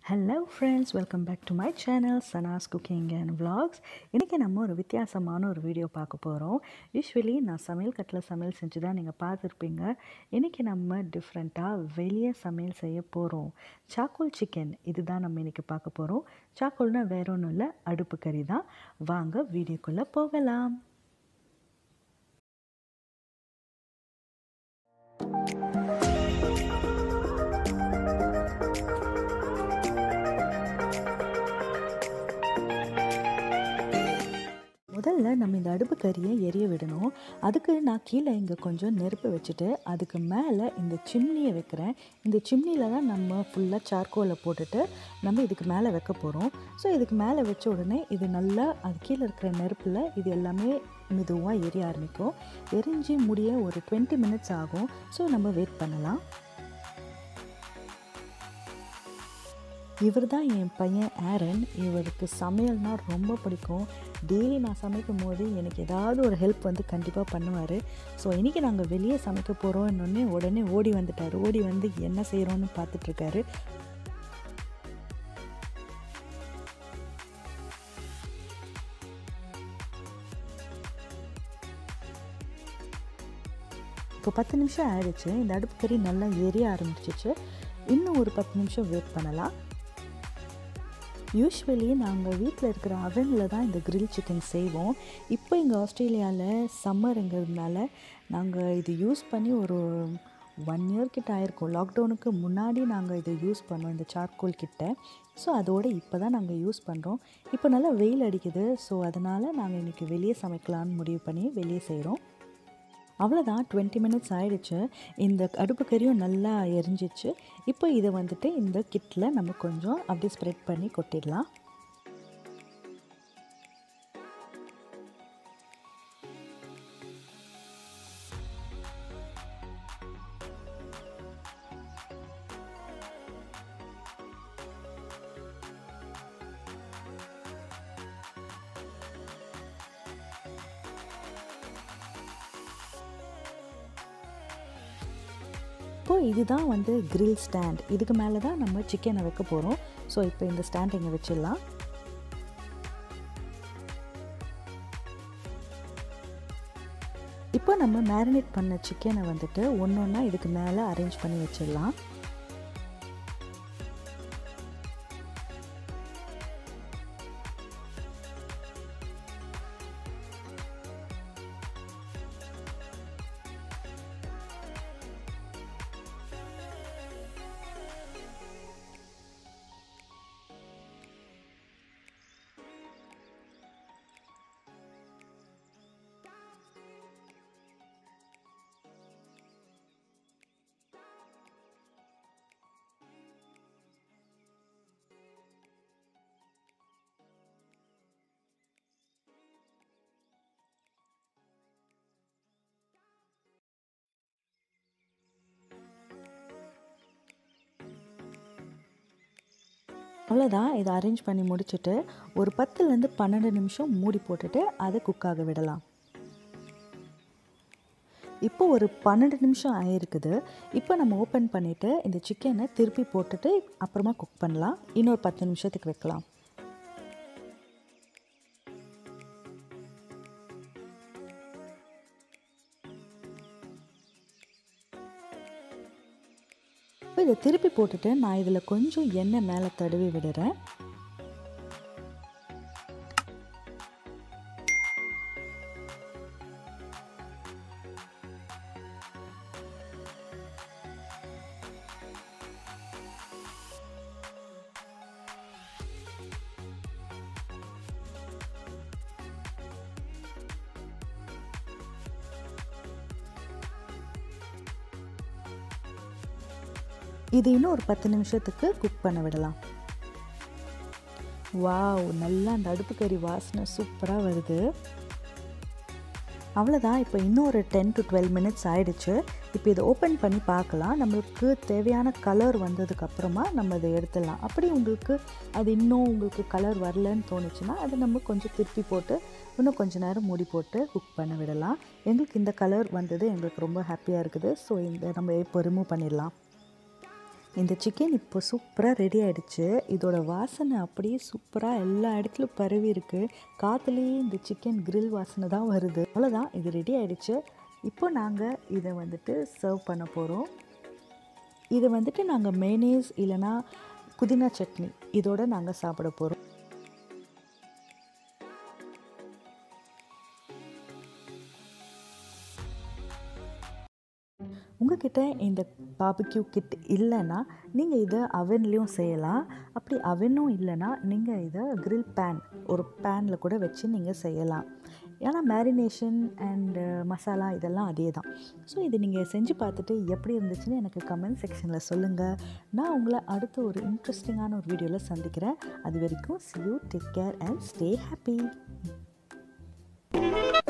hello friends welcome back to my channel Sana's cooking and vlogs இன்றைக்கி நம்ம ஒரு வித்தியாசமான ஒரு வீடியோ பார்க்க போகிறோம் யூஸ்வலி நான் சமையல் கட்டில் சமையல் செஞ்சு தான் நீங்கள் பார்த்துருப்பீங்க இன்றைக்கி நம்ம டிஃப்ரெண்ட்டாக வெளியே சமையல் செய்ய போகிறோம் சாக்கோல் சிக்கன் இதுதான் நம்ம இன்றைக்கி பார்க்க போகிறோம் சாக்கோல்னா வேற ஒன்றும் இல்லை அடுப்பு கறி தான் வாங்க வீடியோக்குள்ளே போகலாம் முதல்ல நம்ம இந்த அடுப்பு கறியை எரிய விடணும் அதுக்கு நான் கீழே இங்கே கொஞ்சம் நெருப்பு வச்சுட்டு அதுக்கு மேலே இந்த சிம்னியை வைக்கிறேன் இந்த சிம்னியில் தான் நம்ம ஃபுல்லாக சார்கோலை போட்டுட்டு நம்ம இதுக்கு மேலே வைக்க போகிறோம் ஸோ இதுக்கு மேலே வச்ச உடனே இது நல்லா அது கீழே இருக்கிற நெருப்பில் இது எல்லாமே மெதுவாக எரிய ஆரம்பிக்கும் எரிஞ்சு முடிய ஒரு டுவெண்ட்டி மினிட்ஸ் ஆகும் ஸோ நம்ம வெயிட் பண்ணலாம் இவர் தான் என் பையன் ஆரன் இவருக்கு சமையல்னால் ரொம்ப பிடிக்கும் டெய்லி நான் சமைக்கும் போது எனக்கு ஏதாவது ஒரு ஹெல்ப் வந்து கண்டிப்பாக பண்ணுவார் ஸோ இன்றைக்கி நாங்கள் வெளியே சமைக்க போகிறோன்னொன்னே உடனே ஓடி வந்துட்டார் ஓடி வந்து என்ன செய்கிறோன்னு பார்த்துட்ருக்காரு இப்போ பத்து நிமிஷம் ஆயிடுச்சு இந்த அடுப்பு கறி நல்லா எரிய ஆரம்பிச்சிச்சு இன்னும் ஒரு பத்து நிமிஷம் வெயிட் பண்ணலாம் யூஸ்வலி நாங்கள் வீட்டில் இருக்கிற அவனில் தான் இந்த கிரில் சிக்கன் செய்வோம் இப்போ இங்கே ஆஸ்திரேலியாவில் சம்மருங்கிறதுனால நாங்கள் இது யூஸ் பண்ணி ஒரு ஒன் இயர் கிட்ட ஆயிருக்கும் லாக்டவுனுக்கு முன்னாடி நாங்கள் இதை யூஸ் பண்ணோம் இந்த சார்கோல் கிட்ட ஸோ அதோடு இப்போ தான் நாங்கள் யூஸ் பண்ணுறோம் இப்போ நல்லா வெயில் அடிக்குது ஸோ அதனால் நாங்கள் இன்றைக்கி வெளியே சமைக்கலான்னு முடிவு பண்ணி வெளியே செய்கிறோம் அவ்வளோதான் டுவெண்ட்டி மினிட்ஸ் ஆயிடுச்சு இந்த அடுப்பு கறியும் நல்லா எரிஞ்சிச்சு இப்போ இதை வந்துட்டு இந்த கிட்டில் நம்ம கொஞ்சம் அப்படியே ஸ்ப்ரெட் பண்ணி கொட்டிடலாம் இப்போது இதுதான் வந்து கிரில் ஸ்டாண்ட் இதுக்கு மேலே தான் நம்ம சிக்கனை வைக்க போகிறோம் ஸோ இப்போ இந்த ஸ்டாண்ட் இங்கே வச்சிடலாம் இப்போ நம்ம மேரினேட் பண்ண சிக்கனை வந்துட்டு ஒன்று ஒன்றா இதுக்கு மேலே அரேஞ்ச் பண்ணி வச்சிடலாம் அவ்வளோதான் இதை அரேஞ்ச் பண்ணி முடிச்சுட்டு ஒரு பத்துலேருந்து பன்னெண்டு நிமிஷம் மூடி போட்டுட்டு அதை குக்காக விடலாம் இப்போ ஒரு பன்னெண்டு நிமிஷம் ஆயிருக்குது இப்போ நம்ம ஓப்பன் பண்ணிவிட்டு இந்த சிக்கனை திருப்பி போட்டுட்டு அப்புறமா குக் பண்ணலாம் இன்னொரு பத்து நிமிஷத்துக்கு வைக்கலாம் இப்போ இதை திருப்பி போட்டுட்டு நான் இதில் கொஞ்சம் எண்ணெய் மேலே தடவி விடுறேன் இது இன்னும் ஒரு பத்து நிமிஷத்துக்கு குக் பண்ண விடலாம் வாவ் நல்லா அந்த அடுப்பு கறி வாசனை சூப்பராக வருது அவ்வளோதான் இப்போ இன்னும் ஒரு டென் டு டுவெல் மினிட்ஸ் ஆயிடுச்சு இப்போ இதை ஓப்பன் பண்ணி பார்க்கலாம் நம்மளுக்கு தேவையான கலர் வந்ததுக்கப்புறமா நம்ம இதை எடுத்துடலாம் அப்படி உங்களுக்கு அது இன்னும் உங்களுக்கு கலர் வரலன்னு தோணுச்சுன்னா அதை நம்ம கொஞ்சம் திருப்பி போட்டு இன்னும் கொஞ்ச நேரம் மூடி போட்டு குக் பண்ண விடலாம் எங்களுக்கு இந்த கலர் வந்தது எங்களுக்கு ரொம்ப ஹாப்பியாக இருக்குது ஸோ இந்த நம்ம இப்போ ரிமூவ் பண்ணிடலாம் இந்த சிக்கன் இப்போ சூப்பராக ரெடி ஆகிடுச்சு இதோட வாசனை அப்படியே சூப்பராக எல்லா இடத்துலையும் பரவி இருக்கு காற்றுலேயே இந்த சிக்கன் கிரில் வாசனை தான் வருது அவ்வளோதான் இது ரெடி ஆகிடுச்சு இப்போ நாங்கள் இதை வந்துட்டு சர்வ் பண்ண போகிறோம் இதை வந்துட்டு நாங்கள் மேனேஸ் இல்லைனா புதினா சட்னி இதோட நாங்கள் சாப்பிட போகிறோம் உங்ககிட்ட இந்த பாபிக்யூ கிட் இல்லைன்னா நீங்கள் இதை அவன்லேயும் செய்யலாம் அப்படி அவனும் இல்லைன்னா நீங்கள் இதை grill பேன் ஒரு பேனில் கூட வச்சு நீங்கள் செய்யலாம் ஏன்னா மேரினேஷன் அண்டு மசாலா இதெல்லாம் அதே தான் ஸோ இது நீங்கள் செஞ்சு பார்த்துட்டு எப்படி இருந்துச்சுன்னு எனக்கு கமெண்ட் செக்ஷனில் சொல்லுங்கள் நான் உங்களை அடுத்த ஒரு இன்ட்ரெஸ்டிங்கான ஒரு வீடியோவில் சந்திக்கிறேன் அது வரைக்கும் see you take care and stay happy